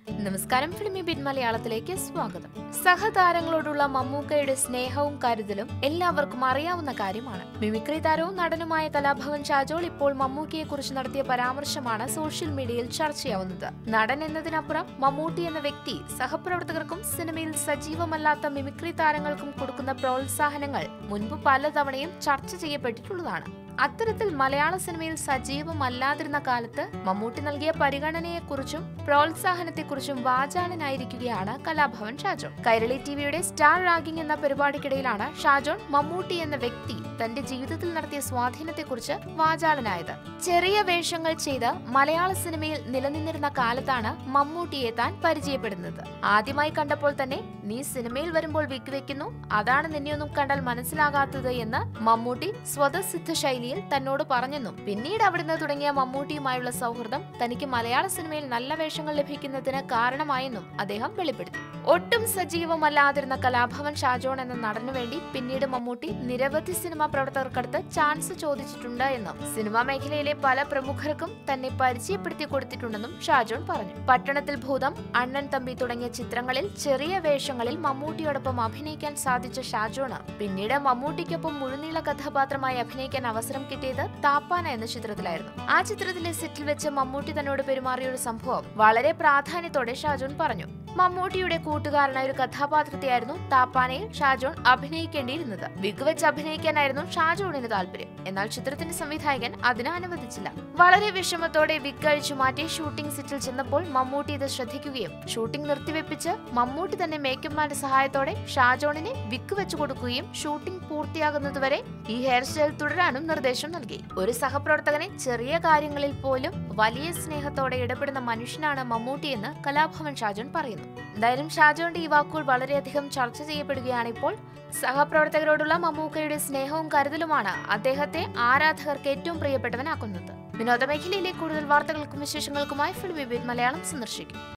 നമസ്കാരം ഫിലിമി ബിറ്റ് മലയാളത്തിലേക്ക് സ്വാഗതം സഹതാരങ്ങളോടുള്ള മമ്മൂക്കയുടെ സ്നേഹവും കരുതലും എല്ലാവർക്കും അറിയാവുന്ന കാര്യമാണ് മിമിക്രി താരവും നടനുമായ കലാഭവൻ ഷാജോൾ ഇപ്പോൾ മമ്മൂക്കയെ കുറിച്ച് നടത്തിയ പരാമർശമാണ് സോഷ്യൽ മീഡിയയിൽ ചർച്ചയാവുന്നത് നടൻ എന്നതിനപ്പുറം മമ്മൂട്ടി എന്ന വ്യക്തി സഹപ്രവർത്തകർക്കും സിനിമയിൽ സജീവമല്ലാത്ത മിമിക്രി താരങ്ങൾക്കും കൊടുക്കുന്ന പ്രോത്സാഹനങ്ങൾ മുൻപ് പലതവണയും ചർച്ച ചെയ്യപ്പെട്ടിട്ടുള്ളതാണ് അത്തരത്തിൽ മലയാള സിനിമയിൽ സജീവമല്ലാതിരുന്ന കാലത്ത് മമ്മൂട്ടി നൽകിയ പരിഗണനയെക്കുറിച്ചും പ്രോത്സാഹനത്തെക്കുറിച്ചും വാചാലനായിരിക്കുകയാണ് കലാഭവൻ ഷാജോൺ കൈരളി ടിവിയുടെ സ്റ്റാർ റാഗിംഗ് എന്ന പരിപാടിക്കിടയിലാണ് ഷാജോൺ മമ്മൂട്ടി എന്ന വ്യക്തി തന്റെ ജീവിതത്തിൽ നടത്തിയ സ്വാധീനത്തെക്കുറിച്ച് വാചാലനായത് ചെറിയ വേഷങ്ങൾ ചെയ്ത് മലയാള സിനിമയിൽ നിലനിന്നിരുന്ന കാലത്താണ് മമ്മൂട്ടിയെ താൻ പരിചയപ്പെടുന്നത് ആദ്യമായി കണ്ടപ്പോൾ തന്നെ നീ സിനിമയിൽ വരുമ്പോൾ വിക്ക് വെക്കുന്നു അതാണ് നിന്നെയൊന്നും കണ്ടാൽ മനസ്സിലാകാത്തത് എന്ന് മമ്മൂട്ടി സ്വതസിദ്ധ ശൈലിയിൽ തന്നോട് പറഞ്ഞെന്നും പിന്നീട് അവിടുന്ന് തുടങ്ങിയ മമ്മൂട്ടിയുമായുള്ള സൗഹൃദം തനിക്ക് മലയാള സിനിമയിൽ നല്ല വേഷങ്ങൾ ലഭിക്കുന്നതിന് കാരണമായെന്നും അദ്ദേഹം വെളിപ്പെടുത്തി ഒട്ടും സജീവമല്ലാതിരുന്ന കലാഭവൻ ഷാജോൺ എന്ന നടനു വേണ്ടി പിന്നീട് മമ്മൂട്ടി നിരവധി സിനിമാ പ്രവർത്തകർക്കടുത്ത് ചാൻസ് ചോദിച്ചിട്ടുണ്ട് എന്നും സിനിമാ മേഖലയിലെ പല പ്രമുഖർക്കും തന്നെ പരിചയപ്പെടുത്തി കൊടുത്തിട്ടുണ്ടെന്നും ഷാജോൺ പറഞ്ഞു പട്ടണത്തിൽ ഭൂതം അണ്ണൻ തമ്പി തുടങ്ങിയ ചിത്രങ്ങളിൽ ചെറിയ വേഷങ്ങളിൽ മമ്മൂട്ടിയോടൊപ്പം അഭിനയിക്കാൻ സാധിച്ച ഷാജോണ് പിന്നീട് മമ്മൂട്ടിക്കൊപ്പം മുഴുനീള കഥാപാത്രമായി അഭിനയിക്കാൻ അവസരം കിട്ടിയത് താപ്പാന എന്ന ചിത്രത്തിലായിരുന്നു ആ ചിത്രത്തിലെ സെറ്റിൽ വെച്ച് മമ്മൂട്ടി തന്നോട് പെരുമാറിയ ഒരു സംഭവം വളരെ പ്രാധാന്യത്തോടെ ഷാജോൺ പറഞ്ഞു മമ്മൂട്ടിയുടെ കൂട്ടുകാരനായ ഒരു കഥാപാത്രത്തെയായിരുന്നു താപ്പാനയിൽ ഷാജോൺ അഭിനയിക്കേണ്ടിയിരുന്നത് വിഗ് വെച്ച് അഭിനയിക്കാനായിരുന്നു ഷാജോണിന് താല്പര്യം എന്നാൽ ചിത്രത്തിന്റെ സംവിധായകൻ അതിന് അനുവദിച്ചില്ല വളരെ വിഷമത്തോടെ വിഗ് അഴിച്ചു മാറ്റി ഷൂട്ടിംഗ് സെറ്റിൽ ചെന്നപ്പോൾ മമ്മൂട്ടി ഇത് ശ്രദ്ധിക്കുകയും ഷൂട്ടിംഗ് നിർത്തിവെപ്പിച്ച് മമ്മൂട്ടി തന്നെ മേക്കപ്പ്മാന്റെ സഹായത്തോടെ ഷാജോണിനെ വിഗ് വെച്ചു കൊടുക്കുകയും ഷൂട്ടിംഗ് പൂർത്തിയാകുന്നതുവരെ ഈ ഹെയർ സ്റ്റൈൽ തുടരാനും നിർദ്ദേശം നൽകി ഒരു സഹപ്രവർത്തകനെ ചെറിയ കാര്യങ്ങളിൽ പോലും വലിയ സ്നേഹത്തോടെ ഇടപെടുന്ന മനുഷ്യനാണ് മമ്മൂട്ടി എന്ന് കലാഭവൻ ഷാജോൺ പറയുന്നു എന്തായാലും ഷാജോന്റെ ഈ വാക്കുകൾ വളരെയധികം ചർച്ച ചെയ്യപ്പെടുകയാണ് ഇപ്പോൾ സഹപ്രവർത്തകരോടുള്ള മമ്മൂക്കയുടെ സ്നേഹവും കരുതലുമാണ് അദ്ദേഹത്തെ ആരാധകർക്ക് ഏറ്റവും പ്രിയപ്പെട്ടവനാക്കുന്നത് വിനോദ മേഖലയിലെ കൂടുതൽ വാർത്തകൾക്കും വിശേഷങ്ങൾക്കുമായി ഫിലിം വിബിൻ മലയാളം സന്ദർശിക്കും